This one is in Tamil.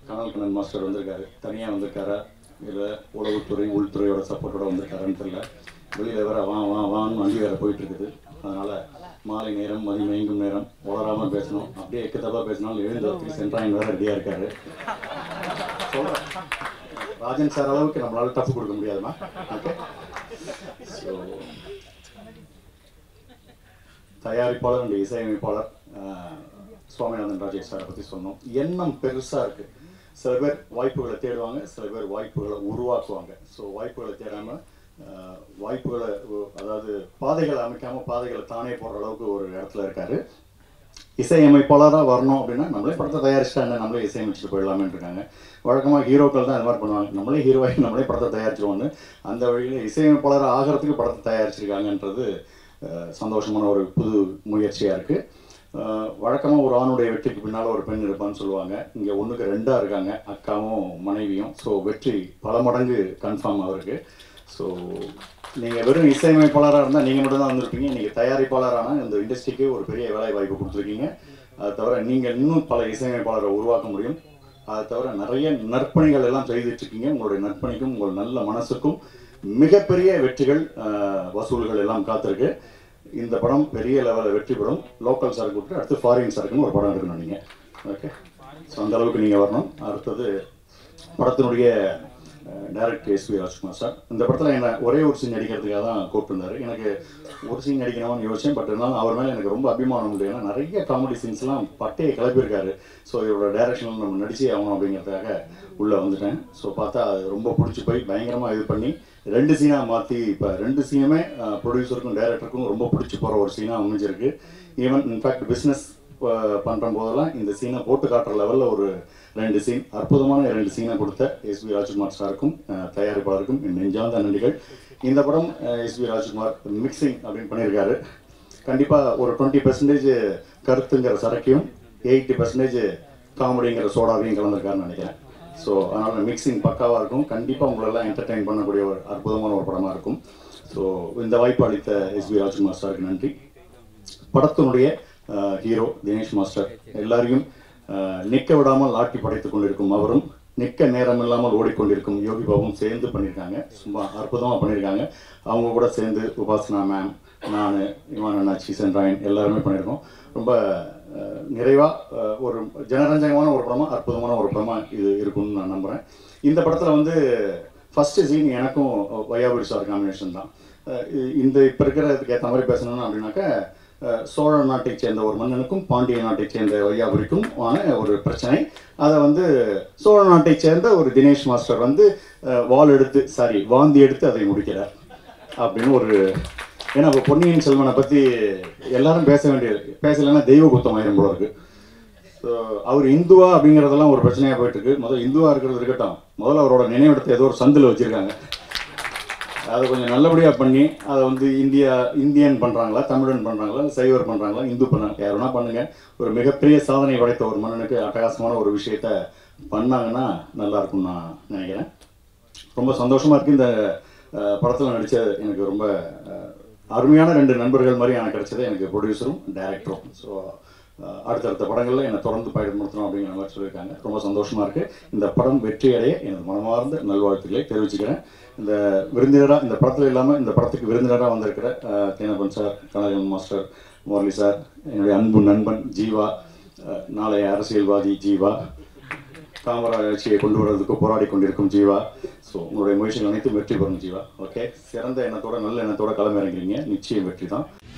கனல் கண்ணன் மாஸ்டர் வந்திருக்காரு தனியாக வந்திருக்காரா இல்லை உளவுத்துறை உள்துறையோட சப்போர்ட்டோட வந்திருக்காரான்னு தெரியல வெளியில் வேற வா வா வான்னு வண்டி வேற போயிட்டு இருக்குது அதனால மாலை நேரம் மதி மயங்கும் நேரம் உளராமல் பேசணும் அப்படியே எக்கத்தப்பா பேசினாலும் எழுந்து ஒருத்தர் சென்ட்ராயின் வேற ரெடியாக இருக்காரு சொல்கிறேன் ராஜன் சார் அளவுக்கு நம்மளால டஃப் கொடுக்க முடியாதுமா ஓகே ஸோ தயாரிப்பாளர் அண்ட் இசையமைப்பாளர் அஹ், சுவாமிநாதன் ராஜேஷ் சாரை பற்றி சொன்னோம் எண்ணம் பெருசாக இருக்கு சில பேர் வாய்ப்புகளை தேடுவாங்க சில பேர் வாய்ப்புகளை உருவாக்குவாங்க ஸோ வாய்ப்புகளை தேடாமல் வாய்ப்புகளை உ- அதாவது பாதைகளை அமைக்காம பாதைகளை தானே போடுற அளவுக்கு ஒரு இடத்துல இருக்காரு இசையமைப்பாளராக வரணும் அப்படின்னா நம்மளே படத்தை தயாரிச்சிட்டா என்ன நம்மளே இசையமைச்சிட்டு போயிடலாமேன்னு இருக்காங்க வழக்கமாக ஹீரோக்கள் தான் இது மாதிரி பண்ணுவாங்க நம்மளே ஹீரோவாகி நம்மளே படத்தை தயாரிச்சிருவோன்னு அந்த வழியில் இசையமைப்பாளராக ஆகிறதுக்கு படத்தை தயாரிச்சிருக்காங்கன்றது அஹ், சந்தோஷமான ஒரு புது முயற்சியாக இருக்குது வழக்கமாக ஒரு ஆணுடைய வெற்றிக்கு பின்னால் ஒரு பெண் இருப்பான்னு சொல்லுவாங்க இங்கே ஒன்றுக்கு ரெண்டாக இருக்காங்க அக்காவும் மனைவியும் ஸோ வெற்றி பல மடங்கு கன்ஃபார்ம் அவருக்கு ஸோ நீங்கள் வெறும் இசையமைப்பாளராக இருந்தால் நீங்கள் மட்டும் தான் வந்திருப்பீங்க நீங்கள் தயாரிப்பாளரான இந்த இண்டஸ்ட்ரிக்கு ஒரு பெரிய வேலை வாய்ப்பு கொடுத்துருக்கீங்க அதை தவிர நீங்கள் இன்னும் பல இசையமைப்பாளரை உருவாக்க முடியும் அதை தவிர நிறைய நற்பணிகள் எல்லாம் செய்துட்டு இருக்கீங்க உங்களுடைய நற்பணிக்கும் உங்கள் நல்ல மனசுக்கும் மிகப்பெரிய வெற்றிகள் அஹ், வசூல்கள் எல்லாம் காத்திருக்கு இந்த படம் பெரிய லெவலில் வெற்றி பெறும் லோக்கல் சரக்கு விட்டு அடுத்து ஃபாரின் சரக்குன்னு ஒரு படம் எடுக்கணும் நீங்கள் ஓகே ஸோ அந்த அளவுக்கு நீங்கள் வரணும் அடுத்தது படத்தினுடைய director S V Rajkumar sir இந்த படத்தில் என்ன ஒரே ஒரு சீன் நடிக்கிறதுக்காக தான் கூப்பிட்டுருந்தாரு எனக்கு ஒரு சீன் நடிக்கணும்னு யோசிச்சேன் பட் இருந்தாலும் அவர் மேலே எனக்கு ரொம்ப அபிமானம் உண்டு ஏன்னா நிறைய காமெடி சீன்ஸ்லாம் பட்டையை கிளப்பியிருக்காரு ஸோ இவரோட டைரக்ஷனில் நம்ம நடிச்சே ஆகணும் அப்படிங்கிறதுக்காக உள்ளே வந்துட்டேன் ஸோ பார்த்தா அது ரொம்ப பிடிச்சி போய் பயங்கரமாக இது பண்ணி ரெண்டு சீனாக மாற்றி இப்போ ரெண்டு சீனுமே ப்ரொடியூசருக்கும் டைரக்டருக்கும் ரொம்ப பிடிச்சி போகிற ஒரு சீனாக அமைஞ்சிருக்கு ஈவன் இன்ஃபேக்ட் பிஸ்னஸ் பண்ணுற போதெல்லாம் இந்த சீனை போட்டு காட்டுற லெவலில் ஒரு ரெண்டு சீன் அற்புதமான ரெண்டு சீனை கொடுத்த எஸ் வி ராஜ்குமார் சாருக்கும் அஹ், தயாரிப்பாளருக்கும் என் நெஞ்சார்ந்த நன்றிகள் இந்த படம் எஸ் வி ராஜ்குமார் மிக்சிங் அப்படின்னு பண்ணியிருக்காரு கண்டிப்பாக ஒரு டுவெண்ட்டி பர்சன்டேஜ் கருத்துங்கிற சரக்கையும் எயிட்டி பர்சன்டேஜ் காமெடிங்கிற சோடாவையும் கலந்துருக்காருன்னு நினைக்கிறேன் ஸோ அதனால் மிக்சிங் பக்காவாக இருக்கும் கண்டிப்பாக உங்களெல்லாம் என்டர்டெயின் பண்ணக்கூடிய ஒரு அற்புதமான ஒரு படமாக இருக்கும் ஸோ இந்த வாய்ப்பு அளித்த எஸ் வி ராஜ்குமார் சாருக்கு நன்றி படத்தினுடைய ஹீரோ தினேஷ் மாஸ்டர் எல்லாரையும் அஹ், நிற்க விடாமல் ஆட்டி படைத்துக் கொண்டிருக்கும் அவரும் நிற்க நேரம் இல்லாமல் ஓடிக்கொண்டிருக்கும் யோகி பாபும் சேர்ந்து பண்ணியிருக்காங்க சும்மா அற்புதமாக பண்ணியிருக்காங்க அவங்க கூட சேர்ந்து உபாசனா மேம் நான் இமான் அண்ணாச்சி சென்றாயன் எல்லாருமே பண்ணியிருக்கோம் ரொம்ப நிறைவாக ஒரு ஜனரஞ்சகமான ஒரு படமாக அற்புதமான ஒரு படமாக இது இருக்கும்னு நான் நம்புகிறேன் இந்த படத்தில் வந்து ஃபஸ்ட்டு சீன் எனக்கும் வையாபுரி சார் காம்பினேஷன் தான் அஹ் இ- இந்த இப்போ இருக்கிறதுக்கு ஏற்ற மாதிரி பேசணும்னு அப்படின்னாக்கா அஹ் சோழ நாட்டைச் சேர்ந்த ஒரு மன்னனுக்கும் பாண்டிய நாட்டைச் சேர்ந்த வையாபுரிக்கும் ஆன ஒரு பிரச்சனை அதை வந்து சோழ நாட்டைச் சேர்ந்த ஒரு தினேஷ் மாஸ்டர் வந்து அஹ், வாள் எடுத்து சாரி வாந்தி எடுத்து அதை முடிக்கிறார் அப்படின்னு ஒரு ஏன்னா இப்போ பொன்னியின் செல்வனை பற்றி எல்லாரும் பேச வேண்டியது பேசலைன்னா தெய்வ குத்தம் ஆயிரும் போல இருக்கு ஸோ அவர் இந்துவா அப்படிங்கிறதெல்லாம் ஒரு பிரச்சனையாக போயிட்டு இருக்கு முதல்ல இந்துவா இருக்கிறது இருக்கட்டும் முதல்ல அவரோட நினைவிடத்தை ஏதோ ஒரு சந்தில் வச்சிருக்காங்க அதை கொஞ்சம் நல்லபடியாக பண்ணி அதை வந்து இந்தியா இந்தியன் பண்ணுறாங்களா தமிழன் பண்ணுறாங்களா சைவர் பண்ணுறாங்களா இந்து பண்ணாங்க யார் வேணா பண்ணுங்க ஒரு மிகப்பெரிய சாதனை படைத்த ஒரு மன்னனுக்கு அட்டகாசமான ஒரு விஷயத்த பண்ணாங்கன்னா நல்லா இருக்கும்னு நான் நினைக்கிறேன் ரொம்ப சந்தோஷமா இருக்கு இந்த படத்தில் நடிச்ச எனக்கு ரொம்ப அஹ், அருமையான ரெண்டு நண்பர்கள் மாதிரி எனக்கு கிடைச்சது எனக்கு ப்ரொடியூசரும் டைரக்டரும் ஸோ அடுத்தடுத்த படங்களில் என்னை தொடர்ந்து பயன்படுத்தணும் அப்படிங்கிற மாதிரி சொல்லியிருக்காங்க ரொம்ப சந்தோஷமா இருக்கு இந்த படம் வெற்றி அடைய எனது மனமார்ந்த நல்வாழ்த்துக்களை தெரிவிச்சுக்கிறேன் இந்த விருந்தினராக இந்த படத்தில் இல்லாமல் இந்த படத்துக்கு விருந்தினராக வந்திருக்கிற அஹ், Thenappan sir Kanagan master Murali sir என்னுடைய அன்பு நண்பன் ஜீவா அஹ், நாளைய அரசியல்வாதி ஜீவா காமராட்சியை கொண்டு வர்றதுக்கு போராடி கொண்டிருக்கும் ஜீவா ஸோ உங்களுடைய முயற்சிகள் அனைத்தும் வெற்றி பெறும் ஜீவா ஓகே சிறந்த எண்ணத்தோட நல்ல எண்ணத்தோட களமிறங்குறீங்க நிச்சயம் வெற்றி தான்